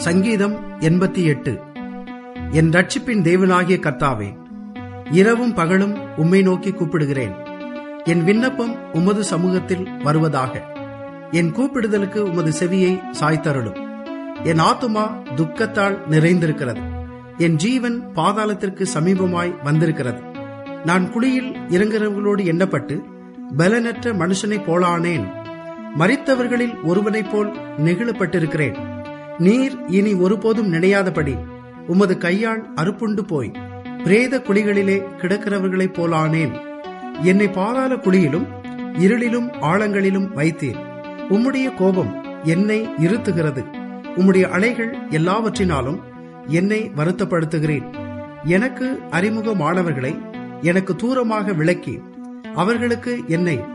சங்கீதம் எண்பத்தி எட்டு என் ரட்சிப்பின் தேவனாகிய கர்த்தாவே இரவும் பகலும் உம்மை நோக்கி கூப்பிடுகிறேன் என் விண்ணப்பம் உமது சமூகத்தில் வருவதாக என் கூப்பிடுதலுக்கு உமது செவியை சாய்த்தருளும் என் ஆத்துமா துக்கத்தால் நிறைந்திருக்கிறது என் ஜீவன் பாதாளத்திற்கு சமீபமாய் வந்திருக்கிறது நான் குழியில் இறங்குறவர்களோடு எண்ணப்பட்டு பலனற்ற மனுஷனைப் போலானேன் மரித்தவர்களில் ஒருவனைப் போல் நெகிழப்பட்டிருக்கிறேன் நீர் இனி ஒருபோதும் நினையாதபடி உமது கையால் அறுப்புண்டு போய் பிரேத குழிகளிலே கிடக்கிறவர்களைப் போலானேன் என்னை பாதாள குழியிலும் இருளிலும் ஆழங்களிலும் வைத்தீர் உம்முடைய கோபம் என்னை இருத்துகிறது உம்முடைய அலைகள் எல்லாவற்றினாலும் என்னை வருத்தப்படுத்துகிறேன் எனக்கு அறிமுகமானவர்களை எனக்கு தூரமாக விளக்கி அவர்களுக்கு என்னை